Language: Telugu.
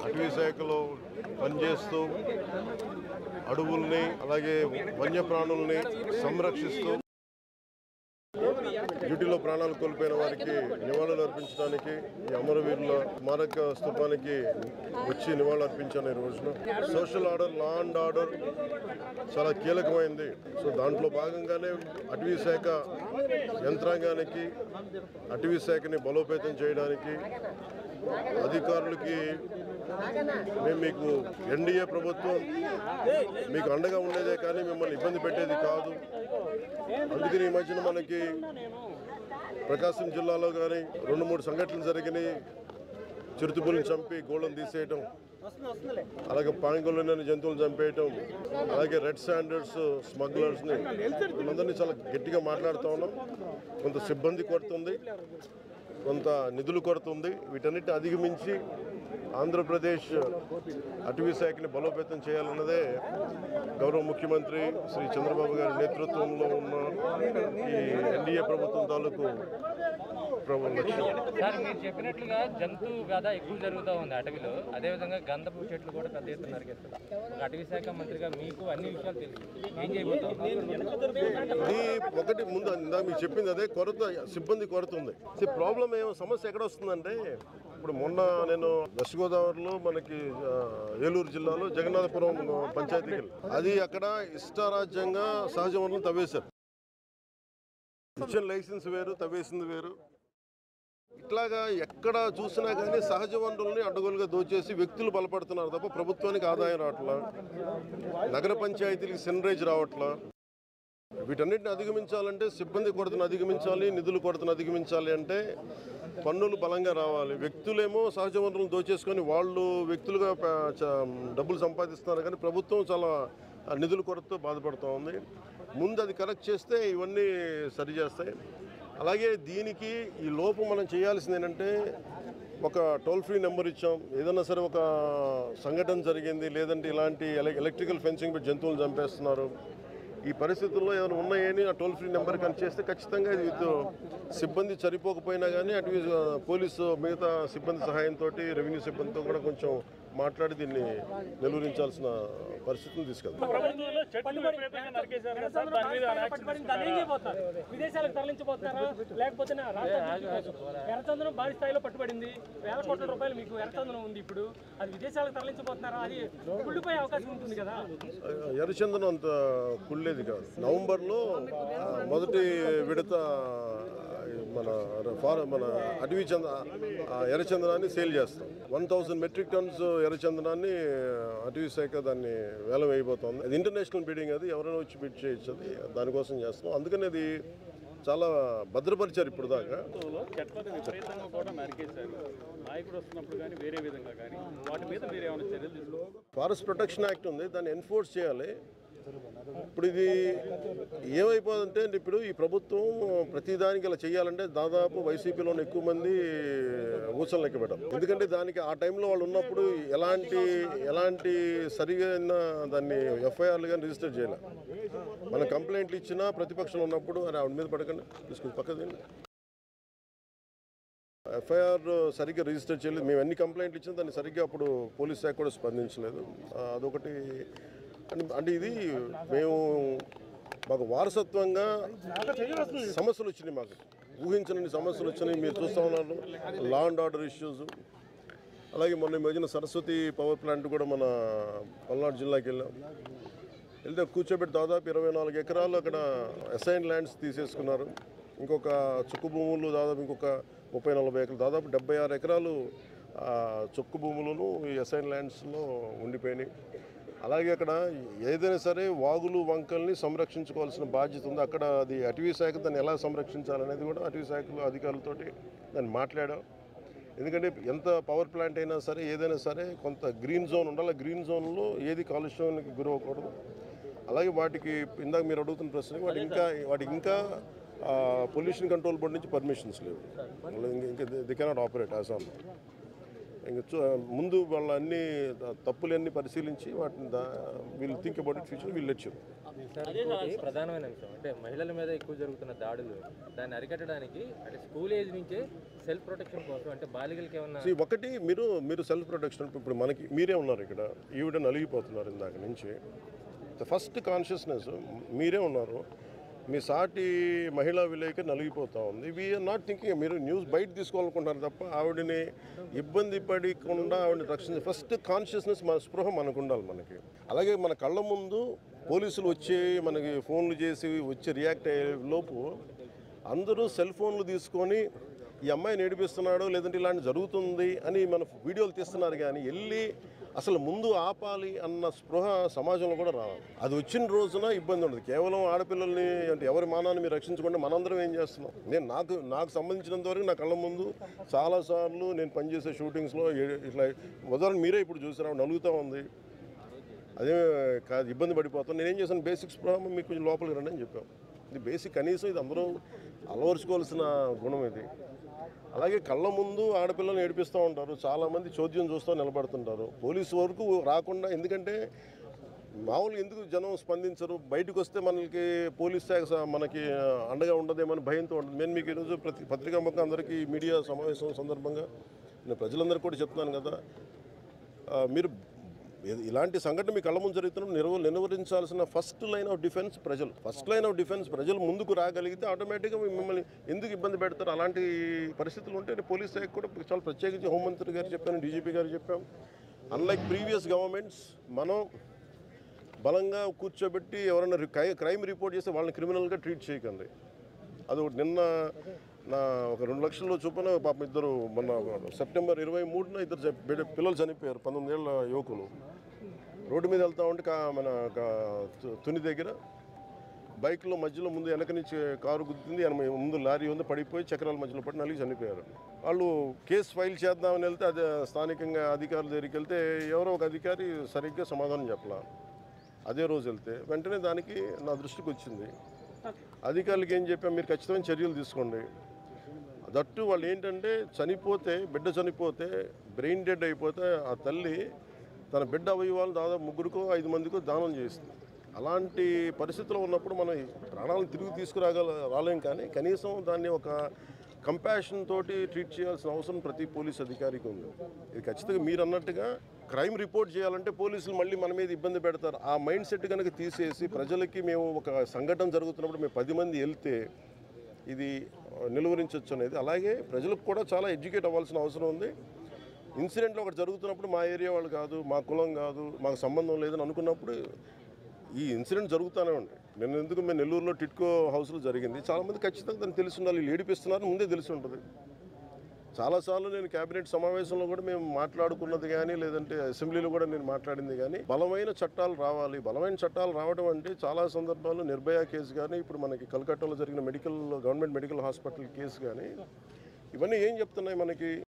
అటవీ శాఖలో పనిచేస్తూ అడవుల్ని అలాగే వన్యప్రాణుల్ని సంరక్షిస్తూ డ్యూటీలో ప్రాణాలు కోల్పోయిన వారికి నివాళులు అర్పించడానికి ఈ అమరవీరుల స్మారక స్థూపానికి వచ్చి నివాళులు అర్పించాను ఈ రోజున social order law and order చాలా కీలకమైంది సో దాంట్లో భాగంగానే అటవీ శాఖ యంత్రాంగానికి అటవీ శాఖని బలోపేతం చేయడానికి అధికారులకి మేము మీకు ఎన్డీఏ ప్రభుత్వం మీకు అండగా ఉండేదే కానీ మిమ్మల్ని ఇబ్బంది పెట్టేది కాదు అందుకని ఈ మధ్యన మనకి ప్రకాశం జిల్లాలో కానీ రెండు మూడు సంఘటనలు జరిగినాయి చిరుతుపుల్ని చంపి గోళ్ళను తీసేయటం అలాగే పాంగులని జంతువులు చంపేయటం అలాగే రెడ్ స్టాండర్డ్స్ స్మగ్లర్స్ని వీళ్ళందరినీ చాలా గట్టిగా మాట్లాడుతూ ఉన్నాం కొంత సిబ్బంది కొరత ఉంది కొంత నిధులు కొరత ఉంది వీటన్నిటిని అధిగమించి ఆంధ్రప్రదేశ్ అటవీ శాఖని బలోపేతం చేయాలన్నదే గౌరవ ముఖ్యమంత్రి శ్రీ చంద్రబాబు గారి నేతృత్వంలో ఉన్న ఈ ఎన్డీఏ ప్రభుత్వం తాలూకు ప్రభు లక్ష్యం సార్ మీరు చెప్పినట్లుగా జంతు వ్యధ ఎక్కువ జరుగుతూ ఉంది అటవీలో అదేవిధంగా గంధపు చెట్లు కూడా పెద్ద ఎత్తున నరికేస్తారు ఒక అటవీ శాఖ మంత్రిగా మీకు అన్ని విషయాలు తెలుసు ఏం చేయబోతాం ఇది ఒకటి ముందు ఇందా మీకు చెప్పింది అదే కొరత సిబ్బంది కొరత ఉంది ప్రాబ్లం ఏమో సమస్య ఎక్కడ వస్తుందంటే ఇప్పుడు మొన్న నేను వెస్ట్ గోదావరిలో మనకి ఆ, ఏలూరు జిల్లాలో జగన్నాథపురం పంచాయతీకి వెళ్ళాను. అది అక్కడ ఇష్టారాజ్యంగా సహజ వనరులు తవ్వేశారు ఇచ్చిన లైసెన్స్ వేరు తవ్వేసింది వేరు ఇట్లాగా ఎక్కడ చూసినా కానీ సహజ వనరుల్ని అడ్డగోలుగా దోచేసి వ్యక్తులు బలపడుతున్నారు తప్ప ప్రభుత్వానికి ఆదాయం రావట్లా నగర పంచాయతీలకు సెనరేజ్ రావట్లా వీటన్నిటిని అధిగమించాలంటే సిబ్బంది కొరతను అధిగమించాలి నిధులు కొరతను అధిగమించాలి అంటే పన్నులు బలంగా రావాలి వ్యక్తులేమో సహజ వనరులను దోచేసుకొని వాళ్ళు వ్యక్తులుగా ప- చ- డబ్బులు సంపాదిస్తున్నారు కానీ ప్రభుత్వం చాలా ఆ, నిధుల కొరతతో బాధపడుతూ ఉంది ముందు అది కరెక్ట్ చేస్తే ఇవన్నీ సరి చేస్తాయి అలాగే దీనికి ఈ లోపం మనం చేయాల్సింది ఏంటంటే ఒక టోల్ ఫ్రీ నెంబర్ ఇచ్చాం ఏదైనా సరే ఒక సంఘటన జరిగింది లేదంటే ఇలాంటి ఎల- ఎలక్ట్రికల్ ఫెన్సింగ్ పెట్టి జంతువులు చంపేస్తున్నారు ఈ పరిస్థితుల్లో ఏమైనా ఉన్నాయని ఆ టోల్ ఫ్రీ నెంబర్ కనెక్ట్ చేస్తే ఖచ్చితంగా ఇది విత్ సిబ్బంది సరిపోకపోయినా కానీ అటు ఆ, పోలీసు మిగతా సిబ్బంది సహాయంతో రెవెన్యూ సిబ్బందితో కూడా కొంచెం మాట్లాడి దీన్ని నిలువరించాల్సిన పరిస్థితిని తీసుకెళ్తాం ప్రభుత్వంలో చెట్లు విపరీతంగా నరికేశారు కదా సార్ దాని మీద యాక్షన్ దాన్ని ఏం చేయబోతున్నారు విదేశాలకు తరలించబోతున్నారా లేకపోతే నా రాష్ట్ర ఎర్రచందనం భారీ స్థాయిలో పట్టుబడింది వేల కోట్ల రూపాయలు మీకు ఎర్రచందనం ఉంది ఇప్పుడు అది విదేశాలకు తరలించబోతున్నారా అది కుళ్ళిపోయే అవకాశం ఉంటుంది కదా ఎర్రచందనం అంత కుళ్ళేది కాదు నవంబర్లో ఆ, మొదటి విడత మన ఫార మన అటవీ చంద ఆ, ఎర్రచందనాన్ని సేల్ చేస్తాం వన్ థౌసండ్ మెట్రిక్ టన్స్ ఎర్రచందనాన్ని అటవీ శాఖ దాన్ని వేలం వేయబోతోంది అది ఇంటర్నేషనల్ బిడ్డింగ్ అది ఎవరైనా వచ్చి బిడ్ చేయొచ్చు అది దానికోసం చేస్తాం అందుకని అది చాలా భద్రపరిచారు ఇప్పుడు దాకా చెట్లను విపరీతంగా కూడా నరికేశారు నాయకుడు వస్తున్నప్పుడు కానీ వేరే విధంగా కానీ వాటి మీద మీరు ఏమైనా చర్యలు తీసుకోవాలి ఫారెస్ట్ ప్రొటెక్షన్ యాక్ట్ ఉంది దాన్ని ఎన్ఫోర్స్ చేయాలి ఇప్పుడు ఇది ఏమైపోతుందంటే ఇప్పుడు ఈ ప్రభుత్వం ప్రతిదానికి ఇలా చేయాలంటే దాదాపు వైసీపీలో ఎక్కువ మంది ఊసలు లెక్క పెట్టారు ఎందుకంటే దానికి ఆ టైంలో వాళ్ళు ఉన్నప్పుడు ఎలాంటి ఎలాంటి సరిగైన దాన్ని ఎఫ్ఐఆర్లు కానీ రిజిస్టర్ చేయలే మన కంప్లైంట్లు ఇచ్చినా ప్రతిపక్షంలో ఉన్నప్పుడు అరే ఆవిడ మీద పడకండి తీసుకుని పక్కదండి ఎఫ్ఐఆర్ సరిగ్గా రిజిస్టర్ చేయలేదు మేము ఎన్ని కంప్లైంట్లు ఇచ్చినా దాన్ని సరిగ్గా అప్పుడు పోలీస్ శాఖ కూడా స్పందించలేదు ఆ, అదొకటి అంటే- అంటే ఇది మేము మాకు వారసత్వంగా సమస్యలు వచ్చినాయి మాకు ఊహించని సమస్యలు వచ్చినాయి మీరు చూస్తూ ఉన్నారు లా అండ్ ఆర్డర్ ఇష్యూస్ అలాగే మొన్న ఈ మధ్యన సరస్వతి పవర్ ప్లాంట్ కూడా మన పల్నాడు జిల్లాకి వెళ్ళాం వెళ్తే కూర్చోబెట్టి దాదాపు ఇరవై నాలుగు ఎకరాలు అక్కడ అసైన్ ల్యాండ్స్ తీసేసుకున్నారు ఇంకొక చుక్కు భూములు దాదాపు ఇంకొక ముప్పై నలభై ఎకరాలు దాదాపు డెబ్బై ఆరు ఎకరాలు ఆ, చుక్కు భూములను ఈ అసైన్ ల్యాండ్స్లో ఉండిపోయినాయి అలాగే అక్కడ ఏదైనా సరే వాగులు వంకల్ని సంరక్షించుకోవాల్సిన బాధ్యత ఉంది అక్కడ అది అటవీ శాఖ దాన్ని ఎలా సంరక్షించాలనేది కూడా అటవీ శాఖలో అధికారులతోటి దాన్ని మాట్లాడాం ఎందుకంటే ఎంత పవర్ ప్లాంట్ అయినా సరే ఏదైనా సరే కొంత గ్రీన్ జోన్ ఉండాలి గ్రీన్ జోన్లో ఏది కాలుష్యానికి గురవ్వకూడదు అలాగే వాటికి ఇందాక మీరు అడుగుతున్న ప్రశ్న వాటికి ఇంకా వాటికి ఇంకా పొల్యూషన్ కంట్రోల్ బోర్డు నుంచి పర్మిషన్స్ లేవు వాళ్ళు ఇంక- ఇంకా they cannot operate as on ఇంక చూ- ముందు వాళ్ళ అన్ని తప్పులన్నీ పరిశీలించి వాటిని దా- వీళ్ళు థింక్ అబౌట్ ఇట్ ఫ్యూచర్ వీళ్ళు లెట్ సార్ ఇంకోటి ప్రధానమైన అంశం అంటే మహిళల మీద ఎక్కువ జరుగుతున్న దాడులు దాన్ని అరికట్టడానికి అంటే స్కూల్ ఏజ్ నుంచే సెల్ఫ్ ప్రొటెక్షన్ కోసం అంటే బాలికలకి ఏమన్నా See, ఒకటి మీరు మీరు సెల్ఫ్ ప్రొటెక్షన్ ఇప్పుడు మనకి మీరే ఉన్నారు ఇక్కడ ఈవిడ నలిగిపోతున్నారు ఇందాక నుంచి ఫస్ట్ కాన్షియస్నెస్ మీరే ఉన్నారు మీ సాటి మహిళా విలేకరి నలిగిపోతా ఉంది వీఆర్ నాట్ థింకింగ్ మీరు న్యూస్ బయట తీసుకోవాలనుకుంటున్నారు తప్ప ఆవిడని ఇబ్బంది పడకుండా ఆవిడని రక్షించే ఫస్ట్ కాన్షియస్నెస్ మన స్పృహ మనకు ఉండాలి మనకి అలాగే మన కళ్ళ ముందు పోలీసులు వచ్చి మనకి ఫోన్లు చేసి వచ్చి రియాక్ట్ అయ్యే లోపు అందరూ సెల్ ఫోన్లు తీసుకొని ఈ అమ్మాయిని ఏడిపిస్తున్నాడు లేదంటే ఇలాంటి జరుగుతుంది అని మన వీడియోలు తీస్తున్నారు కానీ వెళ్ళి అసలు ముందు ఆపాలి అన్న స్పృహ సమాజంలో కూడా రావాలి అది వచ్చిన రోజున ఇబ్బంది ఉండదు కేవలం ఆడపిల్లల్ని అంటే ఎవరి మానాన్ని మీరు రక్షించుకుంటే మనందరం ఏం చేస్తున్నాం నేను నాకు నాకు సంబంధించినంత వరకు నా కళ్ళ ముందు చాలాసార్లు నేను పనిచేసే షూటింగ్స్లో ఏ- ఇట్లా ఉదాహరణ మీరే ఇప్పుడు చూసారా నలుగుతూ ఉంది అదే కాదు ఇబ్బంది పడిపోతాం నేనేం చేశాను బేసిక్స్ ప్రాబ్లం మీకు కొంచెం లోపలికి రండి అని చెప్పాం ఇది బేసిక్ కనీసం ఇది అందరూ అలవరుచుకోవాల్సిన గుణం ఇది అలాగే కళ్ళ ముందు ఆడపిల్లల్ని ఏడిపిస్తూ ఉంటారు చాలామంది చోద్యం చూస్తూ నిలబడుతుంటారు పోలీసు వరకు రాకుండా ఎందుకంటే మామూలుగా ఎందుకు జనం స్పందించరు బయటకు వస్తే మనకి పోలీస్ శాఖ స- మనకి అండగా ఉండదేమని భయంతో ఉంటుంది నేను మీకు ఈరోజు ప్రతి పత్రికా ముఖం అందరికీ మీడియా సమావేశం సందర్భంగా నేను ప్రజలందరికీ కూడా చెప్తున్నాను కదా ఆ, మీరు ఇ- ఇలాంటి సంఘటన మీ కళ్ళ ముందు జరుగుతున్నప్పుడు నిర్వ నిర్వహించాల్సిన ఫస్ట్ లైన్ ఆఫ్ డిఫెన్స్ ప్రజలు ఫస్ట్ లైన్ ఆఫ్ డిఫెన్స్ ప్రజలు ముందుకు రాగలిగితే ఆటోమేటిక్గా మిమ్మల్ని ఎందుకు ఇబ్బంది పెడతారు అలాంటి పరిస్థితులు ఉంటే పోలీస్ శాఖ కూడా చాలా ప్రత్యేకించి హోంమంత్రి గారు చెప్పాను డీజీపీ గారు చెప్పాం అన్లైక్ ప్రీవియస్ గవర్నమెంట్స్ మనం బలంగా కూర్చోబెట్టి ఎవరైనా రి- క్రై- క్రైమ్ రిపోర్ట్ చేస్తే వాళ్ళని క్రిమినల్గా ట్రీట్ చేయకండి అది ఒకటి నిన్న నా ఒక రెండు లక్షల చొప్పున పాపం ఇద్దరు మొన్న సెప్టెంబర్ ఇరవై మూడున ఇద్దరు చ- బిడ్డ- పిల్లలు చనిపోయారు పంతొమ్మిది ఏళ్ళ యువకులు రోడ్డు మీద వెళ్తా ఉంటే కా- మన కా- తు- తుని దగ్గర బైక్లో మధ్యలో ముందు వెనక నుంచి కారు గుద్దింది ఎనభై ముందు లారీ ఉంది పడిపోయి చక్రాల మధ్యలో పడి నలిగి చనిపోయారు వాళ్ళు కేసు ఫైల్ చేద్దామని వెళ్తే అదే స్థానికంగా అధికారుల దగ్గరికి వెళ్తే ఎవరో ఒక అధికారి సరిగ్గా సమాధానం చెప్పలా అదే రోజు వెళ్తే వెంటనే దానికి నా దృష్టికి వచ్చింది అధికారులకు ఏం చెప్పాం మీరు ఖచ్చితమైన చర్యలు తీసుకోండి దట్టు వాళ్ళు ఏంటంటే చనిపోతే బిడ్డ చనిపోతే బ్రెయిన్ డెడ్ అయిపోతే ఆ తల్లి తన బిడ్డ అవయవాలు దాదాపు ముగ్గురికో ఐదు మందికో దానం చేస్తుంది అలాంటి పరిస్థితుల్లో ఉన్నప్పుడు మనం ఈ ప్రాణాలను తిరిగి తీసుకురాగల రాలేం కానీ కనీసం దాన్ని ఒక కంపాషన్ తోటి ట్రీట్ చేయాల్సిన అవసరం ప్రతి పోలీస్ అధికారికి ఉంది ఇది ఖచ్చితంగా మీరు అన్నట్టుగా క్రైమ్ రిపోర్ట్ చేయాలంటే పోలీసులు మళ్ళీ మన మీద ఇబ్బంది పెడతారు ఆ మైండ్ సెట్ కనుక తీసేసి ప్రజలకి మేము ఒక సంఘటన జరుగుతున్నప్పుడు మేము పది మంది వెళ్తే ఇది నిలువరించవచ్చు అనేది అలాగే ప్రజలకు కూడా చాలా ఎడ్యుకేట్ అవ్వాల్సిన అవసరం ఉంది ఇన్సిడెంట్లో ఒకటి జరుగుతున్నప్పుడు మా ఏరియా వాళ్ళు కాదు మా కులం కాదు మాకు సంబంధం లేదని అనుకున్నప్పుడు ఈ ఇన్సిడెంట్ జరుగుతూనే ఉంది నేను ఎందుకు మేము నెల్లూరులో టిట్కో హౌస్లో జరిగింది చాలామంది ఖచ్చితంగా దాన్ని తెలిసి ఉండాలి వీళ్ళు ఏడిపిస్తున్నారు ముందే తెలిసి ఉంటుంది చాలాసార్లు నేను కేబినెట్ సమావేశంలో కూడా మేము మాట్లాడుకున్నది కానీ లేదంటే అసెంబ్లీలో కూడా నేను మాట్లాడింది కానీ బలమైన చట్టాలు రావాలి బలమైన చట్టాలు రావడం అంటే చాలా సందర్భాల్లో నిర్భయ కేసు కానీ ఇప్పుడు మనకి కలకట్టాలో జరిగిన medical government medical hospital case కానీ ఇవన్నీ ఏం చెప్తున్నాయి మనకి